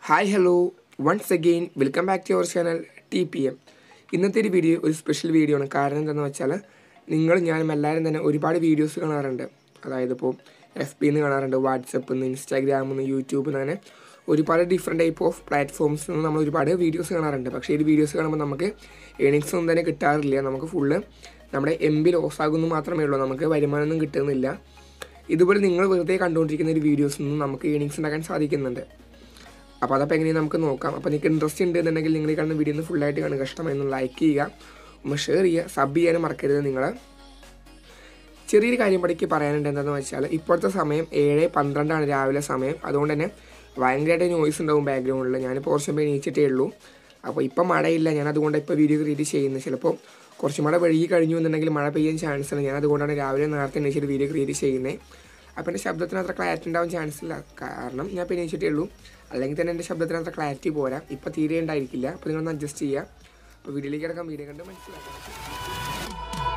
hi hello once again welcome back to our channel T P M ഇന്നത്തെ ഒരു video ഒരു special video ആണ് കാരണം എന്താണെന്ന് വെച്ചാൽ നിങ്ങൾ ഞാനും എല്ലാവരും തന്നെ ഒരുപാട് വീഡിയോസ് കാണാറുണ്ട് അതായത് ഇപ്പോൾ എഫ് പിന്ന് കാണാറുണ്ട് വാട്സപ്പിൽ നിന്ന് ഇൻസ്റ്റാഗ്രാമിൽ നിന്ന് യൂട്യൂബിൽ നിന്ന് അങ്ങനെ ഒരുപാട് ഡിഫറെൻറ്റ് ടൈപ്പ് ഓഫ് പ്ലാറ്റ്ഫോംസിൽ നിന്ന് നമ്മൾ ഒരുപാട് വീഡിയോസ് കാണാറുണ്ട് പക്ഷേ ഈ വീഡിയോസ് കാണുമ്പോൾ നമുക്ക് ഏണിങ്സ് ഒന്നും തന്നെ കിട്ടാറില്ല നമുക്ക് ഫുള്ള് നമ്മുടെ എം ബി ലോസ് ആകുന്നു മാത്രമേ ഉള്ളൂ നമുക്ക് വരുമാനമൊന്നും കിട്ടുന്നില്ല ഇതുപോലെ നിങ്ങൾ വെറുതെ കണ്ടുകൊണ്ടിരിക്കുന്ന ഒരു വീഡിയോസിൽ നിന്നും നമുക്ക് ഏണിങ്സ് ഉണ്ടാക്കാൻ സാധിക്കുന്നുണ്ട് അപ്പോൾ അതപ്പോൾ എങ്ങനെയാണ് നമുക്ക് നോക്കാം അപ്പോൾ നിങ്ങൾക്ക് ഇൻട്രസ്റ്റ് ഉണ്ട് എന്നുണ്ടെങ്കിൽ നിങ്ങൾ ഈ കാണുന്ന വീഡിയോ ഒന്ന് ഫുള്ളായിട്ട് കാണുക ഇഷ്ടമായിരുന്നു ലൈക്ക് ചെയ്യുക ഒന്ന് ഷെയർ ചെയ്യുക സബ് ചെയ്യാനും മറക്കരുത് നിങ്ങൾ ചെറിയൊരു കാര്യം പഠിക്ക് പറയാനുണ്ട് എന്താണെന്ന് വെച്ചാൽ ഇപ്പോഴത്തെ സമയം ഏഴ് പന്ത്രണ്ടാണ് രാവിലെ സമയം അതുകൊണ്ട് തന്നെ ഭയങ്കരമായിട്ട് നോയ്സ് ഉണ്ടാവും ബാക്ക്ഗ്രൗണ്ടിൽ ഞാനിപ്പോൾ കുറച്ച് മുമ്പ് എണീച്ചിട്ടേ ഉള്ളൂ അപ്പോൾ ഇപ്പം മഴയില്ല ഞാൻ അതുകൊണ്ട് ഇപ്പോൾ വീഡിയോ ക്രിയേറ്റ് ചെയ്യുന്നത് ചിലപ്പോൾ കുറച്ച് മഴ വഴുകി കഴിഞ്ഞു എന്നുണ്ടെങ്കിൽ മഴ പെയ്യാൻ ചാൻസ് ഉണ്ട് ഞാൻ അതുകൊണ്ടാണ് രാവിലെ നേരത്തെ എണീച്ചിട്ട് വീഡിയോ ക്രിയേറ്റ് ചെയ്യുന്നത് അപ്പോൾ എൻ്റെ ശബ്ദത്തിന് അത്ര ക്ലാരിറ്റി ഉണ്ടാവാൻ ചാൻസ് ഇല്ല കാരണം ഞാൻ ഇപ്പോൾ എണീച്ചിട്ടേ ഉള്ളൂ അല്ലെങ്കിൽ തന്നെ എൻ്റെ ശബ്ദത്തിന് അത്ര ക്ലാരിറ്റി പോരാ ഇപ്പോൾ തീരെ ഉണ്ടായിരിക്കില്ല അപ്പോൾ നിങ്ങളൊന്ന് അഡ്ജസ്റ്റ് ചെയ്യുക അപ്പോൾ വീഡിയോയിലേക്ക് കിടക്കാൻ വീഡിയോ കണ്ട് മനസ്സിലാക്കാം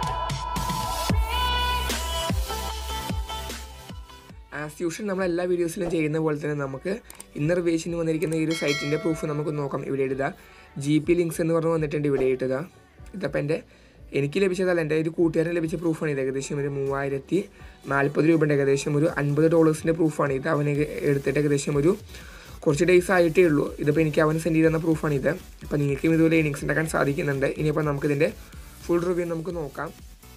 ആസ് യൂഷ്വൽ നമ്മൾ എല്ലാ വീഡിയോസിലും ചെയ്യുന്ന പോലെ തന്നെ നമുക്ക് ഇന്നർ വേഷന് വന്നിരിക്കുന്ന ഈ ഒരു സൈറ്റിൻ്റെ പ്രൂഫ് നമുക്ക് നോക്കാം ഇവിടെ എഴുതുക ജി പി ലിങ്ക്സ് എന്ന് പറഞ്ഞ് വന്നിട്ടുണ്ട് ഇവിടെ ഇട്ടുക ഇതപ്പോൾ എൻ്റെ എനിക്ക് ലഭിച്ചതല്ല എൻ്റെ ഒരു കൂട്ടുകാരന് ലഭിച്ച പ്രൂഫാണ് ഇത് ഏകദേശം ഒരു മൂവായിരത്തി നാൽപ്പത് രൂപയുടെ ഏകദേശം ഒരു അൻപത് ഡോളേഴ്സിൻ്റെ പ്രൂഫാണ് ഇത് അവന് എടുത്തിട്ട് ഏകദേശം ഒരു കുറച്ച് ഡേയ്സ് ആയിട്ടേ ഉള്ളൂ ഇതിപ്പോൾ എനിക്ക് അവൻ സെൻഡ് ചെയ്ത് തന്ന പ്രൂഫാണ് ഇത് അപ്പോൾ നിങ്ങൾക്കും ഇതുപോലെ ഏണിങ്സ് ഉണ്ടാക്കാൻ സാധിക്കുന്നുണ്ട് ഇനിയിപ്പോൾ നമുക്കിതിൻ്റെ ഫുൾ റിവ്യൂ നമുക്ക് നോക്കാം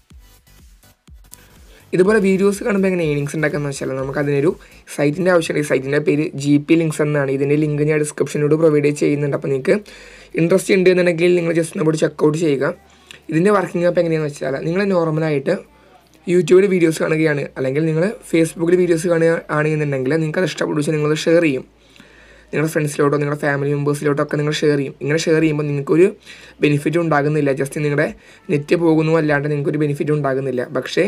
ഇതുപോലെ വീഡിയോസ് കാണുമ്പോൾ എങ്ങനെ ഏണിങ്സ് ഉണ്ടാക്കാന്ന് വെച്ചാൽ നമുക്ക് അതിനൊരു സൈറ്റിൻ്റെ ആവശ്യമുണ്ട് ഈ സൈറ്റിൻ്റെ പേര് ജി പി ലിങ്ക്സ് എന്നാണ് ഇതിൻ്റെ ലിങ്ക് ഞാൻ ഡിസ്ക്രിപ്ഷനിലൂടെ പ്രൊവൈഡ് ചെയ്യുന്നുണ്ട് അപ്പോൾ നിങ്ങൾക്ക് ഇൻട്രസ്റ്റ് ഉണ്ട് എന്നുണ്ടെങ്കിൽ നിങ്ങൾ ജസ്റ്റ് നമ്മൾ ചെക്കൗട്ട് ചെയ്യുക ഇതിൻ്റെ വർക്കിംഗ് അപ്പോൾ എങ്ങനെയാണെന്ന് വെച്ചാൽ നിങ്ങൾ നോർമലായിട്ട് യൂട്യൂബിൽ വീഡിയോസ് കാണുകയാണ് അല്ലെങ്കിൽ നിങ്ങൾ ഫേസ്ബുക്കിൽ വീഡിയോസ് കാണുക ആണെന്നുണ്ടെങ്കിൽ നിങ്ങൾക്ക് അത് ഇഷ്ടപ്പെടുക നിങ്ങൾ ഷെയർ ചെയ്യും നിങ്ങളുടെ ഫ്രണ്ട്സിലോട്ടോ നിങ്ങളുടെ ഫാമിലി മെമ്പേഴ്സിലോട്ടോ ഒക്കെ നിങ്ങൾ ഷെയർ ചെയ്യും ഇങ്ങനെ ഷെയർ ചെയ്യുമ്പോൾ നിങ്ങൾക്കൊരു ബെനിഫിറ്റ് ഉണ്ടാകുന്നില്ല ജസ്റ്റ് നിങ്ങളുടെ നെറ്റ് പോകുന്നു അല്ലാണ്ട് നിങ്ങൾക്കൊരു ബെനിഫിറ്റ് ഉണ്ടാകുന്നില്ല പക്ഷേ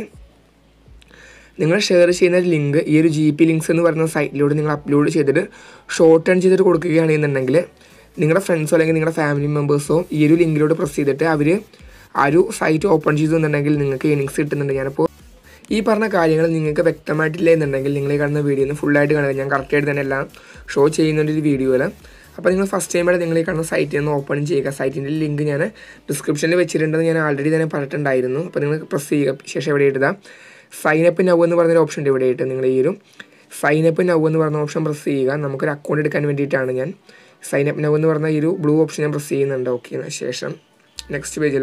നിങ്ങൾ ഷെയർ ചെയ്യുന്ന ലിങ്ക് ഈ ഒരു ജി പി ലിങ്ക്സ് എന്ന് പറയുന്ന സൈറ്റിലൂടെ നിങ്ങൾ അപ്ലോഡ് ചെയ്തിട്ട് ഷോർട്ട് ടേൺ ചെയ്തിട്ട് കൊടുക്കുകയാണെന്നുണ്ടെങ്കിൽ നിങ്ങളുടെ ഫ്രണ്ട്സോ അല്ലെങ്കിൽ നിങ്ങളുടെ ഫാമിലി മെമ്പേഴ്സോ ഈ ഒരു ലിങ്കിലൂടെ പ്രസ് ചെയ്തിട്ട് അവർ ആ ഒരു സൈറ്റ് ഓപ്പൺ ചെയ്തെന്നുണ്ടെങ്കിൽ നിങ്ങൾക്ക് ഏണിങ്സ് കിട്ടുന്നുണ്ട് ഞാനിപ്പോൾ ഈ പറഞ്ഞ കാര്യങ്ങൾ നിങ്ങൾക്ക് വ്യക്തമായിട്ടില്ല എന്നുണ്ടെങ്കിൽ നിങ്ങൾ ഈ കാണുന്ന വീഡിയോ ഒന്ന് ഫുള്ളായിട്ട് കാണുക ഞാൻ കറക്റ്റായിട്ട് തന്നെ എല്ലാം ഷോ ചെയ്യുന്നുണ്ട് ഒരു വീഡിയോയിൽ അപ്പോൾ നിങ്ങൾ ഫസ്റ്റ് ടൈമായിട്ട് നിങ്ങൾ ഈ കാണുന്ന സൈറ്റിൽ നിന്ന് ഓപ്പൺ ചെയ്യുക സൈറ്റിൻ്റെ ലിങ്ക് ഞാൻ ഡിസ്ക്രിപ്ഷനിൽ വെച്ചിട്ടുണ്ടെന്ന് ഞാൻ ആൾറെഡി തന്നെ പറഞ്ഞിട്ടുണ്ടായിരുന്നു അപ്പോൾ നിങ്ങൾ പ്രസ് ചെയ്യുക ശേഷം എവിടെ ഇടുക സൈൻ അപ്പ് നൗ എന്ന് പറഞ്ഞൊരു ഓപ്ഷൻ ഉണ്ട് ഇവിടെ ആയിട്ട് നിങ്ങൾ ഈ ഒരു സൈൻ അപ്പ് നൗ എന്ന് പറഞ്ഞ ഓപ്ഷൻ പ്രസ് ചെയ്യുക നമുക്കൊരു അക്കൗണ്ട് എടുക്കാൻ വേണ്ടിയിട്ടാണ് ഞാൻ സൈൻ അപ്പ് നൗ എന്ന് പറഞ്ഞ ഈ ഒരു ബ്ലൂ ഓപ്ഷൻ ഞാൻ പ്രസ് ചെയ്യുന്നുണ്ട് ഓക്കെ ശേഷം നെക്സ്റ്റ് പേജിൽ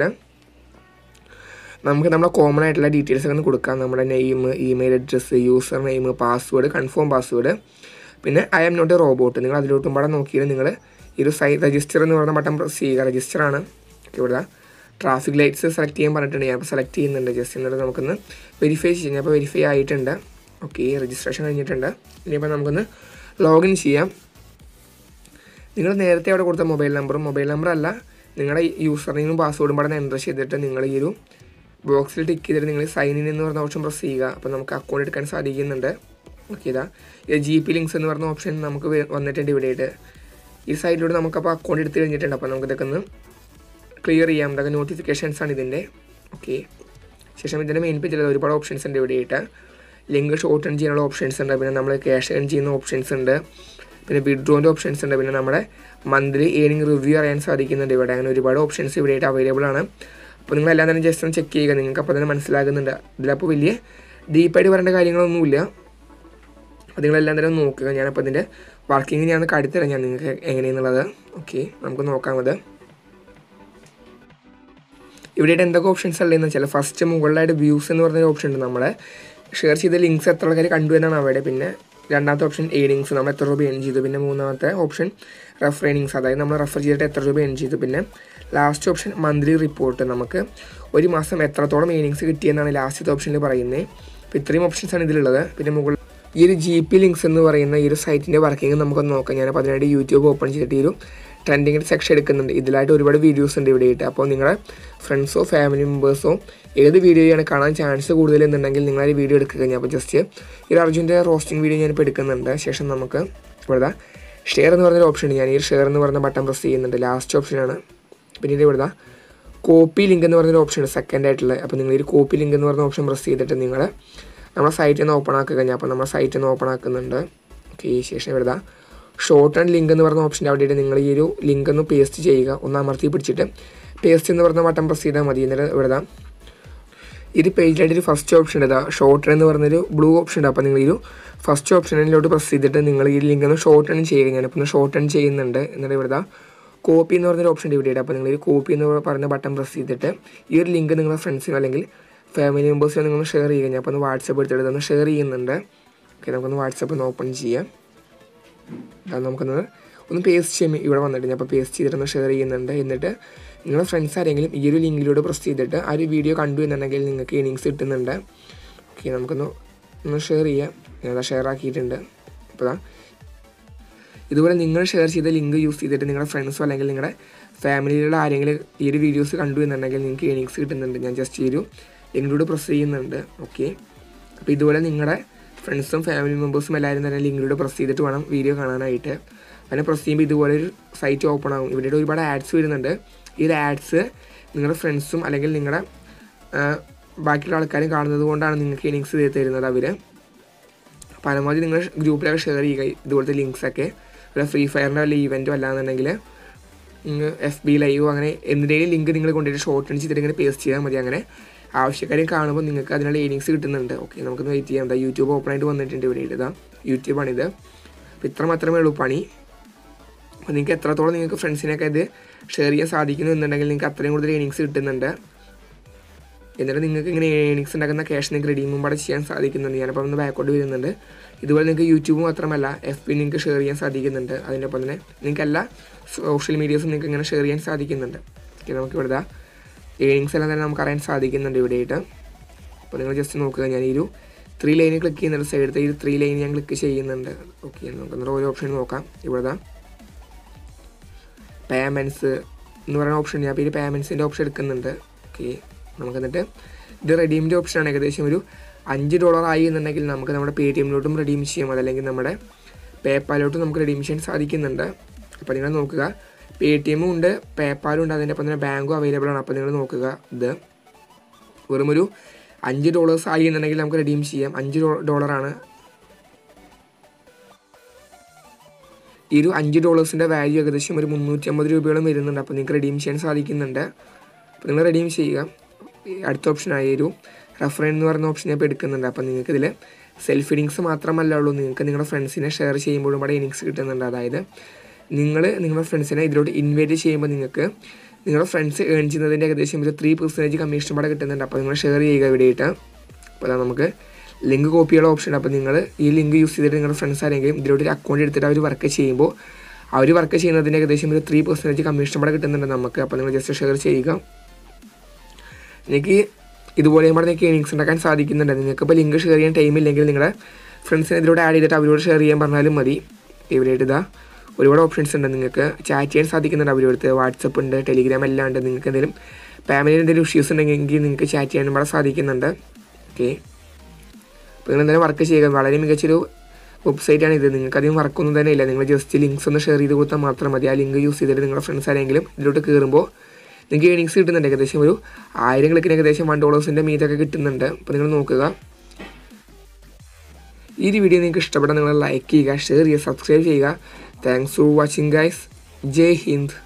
നമുക്ക് നമ്മുടെ കോമൺ ആയിട്ടുള്ള ഡീറ്റെയിൽസ് ഒക്കെ കൊടുക്കാം നമ്മുടെ name email address user name password confirm password പിന്നെ I am not a robot നിങ്ങൾ അതിലോട്ടും പാടെ നോക്കിയിട്ട് നിങ്ങൾ ഈ ഒരു സൈ രജിസ്റ്റർ എന്ന് പറയുന്ന ബട്ടൺ പ്രസ് ചെയ്യുക രജിസ്റ്ററാണ് ഇവിടെ ട്രാഫിക് ലൈറ്റ്സ് സെലക്ട് ചെയ്യാൻ പറഞ്ഞിട്ടുണ്ട് ഞാൻ ഇപ്പോൾ സെലക്ട് ചെയ്യുന്നുണ്ട് ജസ്റ്റ് എന്നിട്ട് നമുക്കൊന്ന് വെരിഫൈ ചെയ്യാം ഞാൻ ഇപ്പോൾ വെരിഫൈ ആയിട്ടുണ്ട് ഓക്കെ രജിസ്ട്രേഷൻ കഴിഞ്ഞിട്ടുണ്ട് ഇനിയിപ്പോൾ നമുക്കൊന്ന് ലോഗിൻ ചെയ്യാം നിങ്ങൾ നേരത്തെ അവിടെ കൊടുത്ത മൊബൈൽ നമ്പറും മൊബൈൽ നമ്പർ അല്ല നിങ്ങളുടെ യൂസർ നെയിമും പാസ്വേഡും പാടെ എൻ്റർ ചെയ്തിട്ട് നിങ്ങൾ ഈ ഒരു ബോക്സിൽ ടിക്ക് ചെയ്തിട്ട് നിങ്ങൾ സൈൻ ഇൻ എന്ന് പറഞ്ഞ ഓപ്ഷൻ പ്രസ് ചെയ്യുക അപ്പോൾ നമുക്ക് അക്കൗണ്ട് എടുക്കാൻ സാധിക്കുന്നുണ്ട് ഓക്കെ ഇതാ ഇത് ജി പി ലിങ്ക്സ് എന്ന് പറഞ്ഞ ഓപ്ഷൻ നമുക്ക് വന്നിട്ടുണ്ട് ഇവിടെയായിട്ട് ഈ സൈഡിലൂടെ നമുക്കപ്പോൾ അക്കൗണ്ട് എടുത്ത് കഴിഞ്ഞിട്ടുണ്ട് അപ്പോൾ നമുക്ക് ഇതൊക്കെ ഒന്ന് ക്ലിയർ ചെയ്യാം ഇതൊക്കെ നോട്ടിഫിക്കേഷൻസ് ആണ് ഇതിൻ്റെ ഓക്കെ ശേഷം ഇതിൻ്റെ മെയിൻ പേജിൽ ഒരുപാട് ഓപ്ഷൻസ് ഉണ്ട് ഇവിടെയായിട്ട് ലിങ്ക് ഷോർട്ട് ഏൺ ചെയ്യാനുള്ള ഓപ്ഷൻസ് ഉണ്ട് പിന്നെ നമ്മൾ ക്യാഷ് ഏൺ ചെയ്യുന്ന ഓപ്ഷൻസ് ഉണ്ട് പിന്നെ വിഡ്രോൻ്റെ ഓപ്ഷൻസ് ഉണ്ട് പിന്നെ നമ്മുടെ മന്ത്ലി ഏണിംഗ് റിവ്യൂ അറിയാൻ സാധിക്കുന്നുണ്ട് ഇവിടെ അങ്ങനെ ഒരുപാട് ഓപ്ഷൻസ് ഇവിടെയായിട്ട് അവൈലബിൾ ആണ് അപ്പോൾ നിങ്ങളെല്ലാം തന്നെ ജസ്റ്റ് ഒന്ന് ചെക്ക് ചെയ്യുക നിങ്ങൾക്ക് അപ്പോൾ തന്നെ മനസ്സിലാകുന്നുണ്ട് ഇതിലപ്പോൾ വലിയ ഡീപ്പായിട്ട് പറയേണ്ട കാര്യങ്ങളൊന്നുമില്ല അപ്പോൾ നിങ്ങളെല്ലാം തന്നെ ഒന്ന് നോക്കുക ഞാനപ്പോൾ ഇതിൻ്റെ വർക്കിംഗ് ഞാൻ കാട്ടിത്തരാം ഞാൻ നിങ്ങൾക്ക് എങ്ങനെയെന്നുള്ളത് ഓക്കെ നമുക്ക് നോക്കാമത് ഇവിടെയായിട്ട് എന്തൊക്കെ ഓപ്ഷൻസ് ഉള്ളതെന്ന് വെച്ചാൽ ഫസ്റ്റ് മുകളിലായിട്ട് വ്യൂസ് എന്ന് പറഞ്ഞൊരു ഓപ്ഷൻ ഉണ്ട് നമ്മളെ ഷെയർ ചെയ്ത ലിങ്ക്സ് എത്ര ആൾക്കാർ കണ്ടു എന്നാണ് അവിടെ പിന്നെ രണ്ടാമത്തെ ഓപ്ഷൻ ഏണിങ്സ് നമ്മൾ എത്ര രൂപ ഏൺ ചെയ്തു പിന്നെ മൂന്നാമത്തെ ഓപ്ഷൻ റെഫർ ഏണിങ്സ് അതായത് നമ്മൾ റെഫർ ചെയ്തിട്ട് എത്ര രൂപ ഏൺ ചെയ്തു പിന്നെ ലാസ്റ്റ് ഓപ്ഷൻ മന്ത്ലി റിപ്പോർട്ട് നമുക്ക് ഒരു മാസം എത്രത്തോളം ഏണിങ്സ് കിട്ടിയെന്നാണ് ലാസ്റ്റത്തെ ഓപ്ഷനിൽ പറയുന്നത് അപ്പോൾ ഇത്രയും ഓപ്ഷൻസ് ആണ് ഇതിലുള്ളത് പിന്നെ മുകളിൽ ഈ ഒരു ജി പി ലിങ്ക്സ് എന്ന് പറയുന്ന ഈ ഒരു സൈറ്റിൻ്റെ വർക്കിംഗ് നമുക്കൊന്ന് നോക്കാം ഞാൻ അപ്പോൾ അതിനായിട്ട് യൂട്യൂബ് ഓപ്പൺ ചെയ്തിട്ട് ഈ ഒരു ട്രെൻഡിങ് സെക്ഷൻ എടുക്കുന്നുണ്ട് ഇതിലായിട്ട് ഒരുപാട് വീഡിയോസ് ഉണ്ട് ഇവിടെയായിട്ട് അപ്പോൾ നിങ്ങളുടെ ഫ്രണ്ട്സോ ഫാമിലി മെമ്പേഴ്സോ ഏത് വീഡിയോയാണ് കാണാൻ ചാൻസ് കൂടുതൽ എന്നുണ്ടെങ്കിൽ നിങ്ങൾ ആ വീഡിയോ എടുക്കുക കഴിഞ്ഞാൽ അപ്പോൾ ജസ്റ്റ് ഈ ഒരു അർജുൻ്റെ റോസ്റ്റിംഗ് വീഡിയോ ഞാനിപ്പോൾ എടുക്കുന്നുണ്ട് ശേഷം നമുക്ക് ഇവിടെ ഷെയർ എന്ന് പറഞ്ഞൊരു ഓപ്ഷൻ ഉണ്ട് ഞാൻ ഈ ഷെയർ എന്ന് പറഞ്ഞ ബട്ടൺ പ്രസ് ചെയ്യുന്നുണ്ട് ലാസ്റ്റ് ഓപ്ഷനാണ് പിന്നീട് ഇവിടെ കോപ്പി ലിങ്ക് എന്ന് പറഞ്ഞൊരു ഓപ്ഷൻ ഉണ്ട് സെക്കൻഡ് ആയിട്ടുള്ള അപ്പോൾ നിങ്ങൾ ഈ കോപ്പി ലിങ്ക് എന്ന് പറഞ്ഞ ഓപ്ഷൻ പ്രസ് ചെയ്തിട്ട് നിങ്ങൾ നമ്മുടെ സൈറ്റിൽ നിന്ന് ഓപ്പൺ ആക്കുക കഴിഞ്ഞാൽ അപ്പോൾ നമ്മുടെ സൈറ്റിൽ നിന്ന് ഓപ്പൺ ആക്കുന്നുണ്ട് ഓക്കെ ശേഷം ഇവിടെ ഷോർട്ട് ആൻഡ് ലിങ്ക് എന്ന് പറഞ്ഞ ഓപ്ഷൻ്റെ അവിടെ നിങ്ങൾ ഈ ഒരു ലിങ്ക് ഒന്ന് പേസ്റ്റ് ചെയ്യുക ഒന്ന് അമർത്തി പിടിച്ചിട്ട് പേസ്റ്റ് എന്ന് പറഞ്ഞ ബട്ടൺ പ്രസ് ചെയ്താൽ മതി എന്നിട്ട് ഇവിടെ ദാ ഇത് പേജിലായിട്ട് ഒരു ഫസ്റ്റ് ഓപ്ഷൻ ഉണ്ട് ഷോർട്ട് എന്ന് പറഞ്ഞൊരു ബ്ലൂ ഓപ്ഷൻ ഉണ്ട് അപ്പോൾ നിങ്ങൾ ഈ ഒരു ഫസ്റ്റ് ഓപ്ഷനിലോട്ട് പ്രസ് ചെയ്തിട്ട് നിങ്ങൾ ഈ ലിങ്ക് ഒന്ന് ഷോർട്ട് ആണ് ചെയ്യുക ഞാനിപ്പോൾ ഒന്ന് ഷോർട്ട് ആണ് ചെയ്യുന്നുണ്ട് എന്നിട്ട് ഇവിടെ കോപ്പി എന്ന് പറഞ്ഞൊരു ഓപ്ഷൻ ഇവിടെ ഉണ്ട് അപ്പോൾ നിങ്ങൾ ഈ കോപ്പി എന്ന് പറഞ്ഞ ബട്ടൺ പ്രസ് ചെയ്തിട്ട് ഈ ഒരു ലിങ്ക് നിങ്ങളുടെ ഫ്രണ്ട്സിനോ അല്ലെങ്കിൽ ഫാമിലി മെമ്പേഴ്സിനോ നിങ്ങൾ ഷെയർ ചെയ്യുക ഞാൻ അപ്പോൾ ഒന്ന് വാട്സപ്പ് എടുത്തിട്ട് ഒന്ന് ഷെയർ ചെയ്യുന്നുണ്ട് ഓക്കെ നമുക്കൊന്ന് വാട്സപ്പ് ഒന്ന് ഓപ്പൺ ചെയ്യാം അത് നമുക്കൊന്ന് ഒന്ന് പേസ്റ്റ് ചെയ്യാം ഇവിടെ വന്നിട്ട് ഞാൻ അപ്പോൾ പേസ്റ്റ് ചെയ്തിട്ടൊന്ന് ഷെയർ ചെയ്യുന്നുണ്ട് എന്നിട്ട് നിങ്ങളുടെ ഫ്രണ്ട്സ് ആരെങ്കിലും ഈ ഒരു ലിങ്കിലൂടെ പ്രസ് ചെയ്തിട്ട് ആ ഒരു വീഡിയോ കണ്ടു എന്നുണ്ടെങ്കിൽ നിങ്ങൾക്ക് ഇനിങ്സ് കിട്ടുന്നുണ്ട് ഓക്കെ നമുക്കൊന്ന് ഒന്ന് ഷെയർ ചെയ്യാം ഞാനത് ഷെയർ ആക്കിയിട്ടുണ്ട് അപ്പോൾ ഇതുപോലെ നിങ്ങൾ ഷെയർ ചെയ്ത ലിങ്ക് യൂസ് ചെയ്തിട്ട് നിങ്ങളുടെ ഫ്രണ്ട്സോ അല്ലെങ്കിൽ നിങ്ങളുടെ ഫാമിലിയിലുള്ള ആരെങ്കിലും ഈ ഒരു വീഡിയോസ് കണ്ടു എന്നുണ്ടെങ്കിൽ നിങ്ങൾക്ക് ഏണിങ്സ് കിട്ടുന്നുണ്ട് ഞാൻ ജസ്റ്റ് ഈ ഒരു ലിങ്കിലൂടെ പ്രസ് ചെയ്യുന്നുണ്ട് ഓക്കെ അപ്പോൾ ഇതുപോലെ നിങ്ങളുടെ ഫ്രണ്ട്സും ഫാമിലി മെമ്പേഴ്സും എല്ലാവരും തന്നെ ലിങ്കിലൂടെ പ്രസ് ചെയ്തിട്ട് വേണം വീഡിയോ കാണാനായിട്ട് അങ്ങനെ പ്രസ് ചെയ്യുമ്പോൾ ഇതുപോലെ ഒരു സൈറ്റ് ഓപ്പൺ ആകും ഇവിടെ ഒരുപാട് ആഡ്സ് വരുന്നുണ്ട് ഈ ഒരു ആഡ്സ് നിങ്ങളുടെ ഫ്രണ്ട്സും അല്ലെങ്കിൽ നിങ്ങളുടെ ബാക്കിയുള്ള ആൾക്കാരും കാണുന്നത് കൊണ്ടാണ് നിങ്ങൾക്ക് ഇനിങ്സ് തരുന്നത് അവർ പരമാവധി നിങ്ങൾ ഗ്രൂപ്പിലൊക്കെ ഷെയർ ചെയ്യുക ഇതുപോലത്തെ ലിങ്ക്സൊക്കെ ഒരു ഫ്രീ ഫയറിൻ്റെ വല്ല ഈവൻറ്റോ അല്ലാന്നുണ്ടെങ്കിൽ എഫ് ബി ലൈവോ അങ്ങനെ എന്തിൻ്റെയും ലിങ്ക് നിങ്ങൾ കൊണ്ടുപോയിട്ട് ഷോർട്ട് അടിച്ച് ചെയ്തിട്ട് ഇങ്ങനെ പേസ്റ്റ് ചെയ്താൽ മതി അങ്ങനെ ആവശ്യക്കാരെ കാണുമ്പോൾ നിങ്ങൾക്ക് അതിനുള്ള ഏണിങ്സ് കിട്ടുന്നുണ്ട് ഓക്കെ നമുക്കൊന്ന് വെയിറ്റ് ചെയ്യാം എന്താ യൂട്യൂബ് ഓപ്പൺ ആയിട്ട് വന്നിട്ടുണ്ട് ഇവിടെ ഇതാ യൂട്യൂബാണിത് അപ്പോൾ ഇത്ര മാത്രമേ ഉള്ളൂ പണി അപ്പോൾ നിങ്ങൾക്ക് എത്രത്തോളം നിങ്ങൾക്ക് ഫ്രണ്ട്സിനൊക്കെ ഇത് ഷെയർ ചെയ്യാൻ സാധിക്കുന്നു എന്നുണ്ടെങ്കിൽ നിങ്ങൾക്ക് അത്രയും കൂടുതൽ ഏണിങ്സ് കിട്ടുന്നുണ്ട് എന്നിട്ട് നിങ്ങൾക്ക് ഇങ്ങനെ ഏണിങ്സ് ഉണ്ടാക്കുന്ന ക്യാഷ് നിങ്ങൾക്ക് റെഡീമും കൂടെ ചെയ്യാൻ സാധിക്കുന്നുണ്ട് ഞാനിപ്പോൾ ഒന്ന് ബാക്കോട്ട് വരുന്നുണ്ട് ഇതുപോലെ നിങ്ങൾക്ക് യൂട്യൂബ് മാത്രമല്ല എഫ് പി നിങ്ങൾക്ക് ഷെയർ ചെയ്യാൻ സാധിക്കുന്നുണ്ട് അതിൻ്റെ ഒപ്പം തന്നെ നിങ്ങൾക്ക് എല്ലാ സോഷ്യൽ മീഡിയസും നിങ്ങൾക്ക് ഇങ്ങനെ ഷെയർ ചെയ്യാൻ സാധിക്കുന്നുണ്ട് ഓക്കെ നമുക്ക് ഇവിടെ ഏണിങ്സ് എല്ലാം തന്നെ നമുക്ക് അറിയാൻ സാധിക്കുന്നുണ്ട് ഇവിടെയായിട്ട് അപ്പോൾ നിങ്ങൾ ജസ്റ്റ് നോക്കുക ഞാൻ ഈ ഒരു ത്രീ ലൈനിൽ ക്ലിക്ക് ചെയ്യുന്നുണ്ട് സൈഡത്തെ ഈ ത്രീ ലൈൻ ഞാൻ ക്ലിക്ക് ചെയ്യുന്നുണ്ട് ഓക്കെ നമുക്ക് എന്നിട്ട് ഓരോ ഓപ്ഷൻ നോക്കാം ഇവിടെ പേയ്മെൻറ്റ്സ് എന്ന് പറയുന്ന ഓപ്ഷൻ ഞാൻ അപ്പോൾ ഈ പേയ്മെൻറ്റ്സിൻ്റെ ഓപ്ഷൻ എടുക്കുന്നുണ്ട് ഓക്കെ നമുക്ക് എന്നിട്ട് ഇത് റെഡീമിൻ്റെ ഓപ്ഷനാണ് ഏകദേശം ഒരു അഞ്ച് ഡോളർ ആയി എന്നുണ്ടെങ്കിൽ നമുക്ക് നമ്മുടെ പേ ടി എമ്മിലോട്ടും റെഡീം ചെയ്യാം അതല്ലെങ്കിൽ നമ്മുടെ പേപ്പാലോട്ടും നമുക്ക് റെഡീം ചെയ്യാൻ സാധിക്കുന്നുണ്ട് അപ്പോൾ നിങ്ങൾ നോക്കുക പേ ടി എമ്മും ഉണ്ട് പേപ്പാലും ഉണ്ട് അതിൻ്റെ ഒപ്പം തന്നെ ബാങ്കും അവൈലബിൾ ആണ് അപ്പോൾ നിങ്ങൾ നോക്കുക ഇത് വെറും ഒരു അഞ്ച് ഡോളേഴ്സ് ആയി എന്നുണ്ടെങ്കിൽ നമുക്ക് റെഡീം ചെയ്യാം അഞ്ച് ഡോളറാണ് ഈ ഒരു അഞ്ച് ഡോളേഴ്സിൻ്റെ വാല്യൂ ഏകദേശം ഒരു മുന്നൂറ്റി അമ്പത് രൂപയോളം വരുന്നുണ്ട് അപ്പോൾ നിങ്ങൾക്ക് റെഡീം ചെയ്യാൻ സാധിക്കുന്നുണ്ട് അപ്പോൾ നിങ്ങൾ റെഡീം ചെയ്യുക അടുത്ത ഓപ്ഷനായ ഒരു റെഫറൻ എന്ന് പറയുന്ന ഓപ്ഷൻ ഇപ്പോൾ എടുക്കുന്നുണ്ട് അപ്പോൾ നിങ്ങൾക്ക് ഇതിൽ സെൽഫ് ഇനിങ്സ് മാത്രമല്ല ഉള്ളൂ നിങ്ങൾക്ക് നിങ്ങളുടെ ഫ്രണ്ട്സിനെ ഷെയർ ചെയ്യുമ്പോഴും ഇവിടെ ഇനിങ്സ് കിട്ടുന്നുണ്ട് അതായത് നിങ്ങൾ നിങ്ങളുടെ ഫ്രണ്ട്സിനെ ഇതിലോട്ട് ഇൻവൈറ്റ് ചെയ്യുമ്പോൾ നിങ്ങൾക്ക് നിങ്ങളുടെ ഫ്രണ്ട്സ് ഏൺ ചെയ്യുന്നതിൻ്റെ ഏകദേശം ഒരു ത്രീ പെർസെൻറ്റേജ് കമ്മീഷൻ ഇവിടെ കിട്ടുന്നുണ്ട് അപ്പോൾ നിങ്ങൾ ഷെയർ ചെയ്യുക ഇവിടെയിട്ട് അപ്പോൾ അതാ നമുക്ക് ലിങ്ക് കോപ്പി ചെയ്യാനുള്ള ഓപ്ഷൻ ഉണ്ട് അപ്പോൾ നിങ്ങൾ ഈ ലിങ്ക് യൂസ് ചെയ്തിട്ട് നിങ്ങളുടെ ഫ്രണ്ട്സ് ആരെങ്കിലും ഇതിലോട്ട് ഒരു അക്കൗണ്ട് എടുത്തിട്ട് അവർ വർക്ക് ചെയ്യുമ്പോൾ അവർ വർക്ക് ചെയ്യുന്നതിൻ്റെ ഏകദേശം ഒരു ത്രീ പെർസെൻറ്റേജ് കമ്മീഷൻ ഇവിടെ കിട്ടുന്നുണ്ട് നമുക്ക് അപ്പോൾ നിങ്ങൾ ജസ്റ്റ് ഷെയർ ചെയ്യുക നിങ്ങൾക്ക് ഇതുപോലെ നമ്മുടെ നിങ്ങൾക്ക് ഏണിങ്സ് ഉണ്ടാക്കാൻ സാധിക്കുന്നുണ്ട് നിങ്ങൾക്ക് ഇപ്പോൾ ലിങ്ക് ഷെയർ ചെയ്യാൻ ടൈം ഇല്ലെങ്കിൽ നിങ്ങളുടെ ഫ്രണ്ട്സിനെ ഇതിലൂടെ ആഡ് ചെയ്തിട്ട് അവരോട് ഷെയർ ചെയ്യാൻ പറഞ്ഞാലും മതി ഇവരായിട്ട് ഇതാ ഒരുപാട് ഓപ്ഷൻസ് ഉണ്ട് നിങ്ങൾക്ക് ചാറ്റ് ചെയ്യാൻ സാധിക്കുന്നുണ്ട് അവരോട് വാട്സപ്പ് ഉണ്ട് ടെലിഗ്രാം എല്ലാം ഉണ്ട് നിങ്ങൾക്ക് എന്തെങ്കിലും ഫാമിലിയിൽ എന്തെങ്കിലും ഇഷ്യൂസ് ഉണ്ടെങ്കിൽ നിങ്ങൾക്ക് ചാറ്റ് ചെയ്യാനും ഇവിടെ സാധിക്കുന്നുണ്ട് ഓക്കെ അപ്പോൾ നിങ്ങൾ എന്തെങ്കിലും വർക്ക് ചെയ്യുക വളരെ മികച്ചൊരു വെബ്സൈറ്റാണ് ഇത് നിങ്ങൾക്ക് അധികം വർക്കൊന്നും തന്നെ ഇല്ല നിങ്ങൾ ജസ്റ്റ് ലിങ്ക്സ് ഒന്ന് ഷെയർ ചെയ്ത് കൊടുത്താൽ മാത്രം മതി ആ ലിങ്ക് യൂസ് ചെയ്തിട്ട് നിങ്ങളുടെ ഫ്രണ്ട്സ് ആരെങ്കിലും ഇതിലോട്ട് കയറുമ്പോൾ നിങ്ങൾക്ക് ഏണിങ്സ് കിട്ടുന്നുണ്ട് ഏകദേശം ഒരു ആയിരം കണക്കിന് ഏകദേശം വൺ ഡോളേഴ്സിൻ്റെ മീതൊക്കെ കിട്ടുന്നുണ്ട് അപ്പോൾ നിങ്ങൾ നോക്കുക ഈ ഒരു വീഡിയോ നിങ്ങൾക്ക് ഇഷ്ടപ്പെട്ടാൽ നിങ്ങൾ ലൈക്ക് ചെയ്യുക ഷെയർ ചെയ്യുക സബ്സ്ക്രൈബ് ചെയ്യുക thanks for watching guys Jai Hind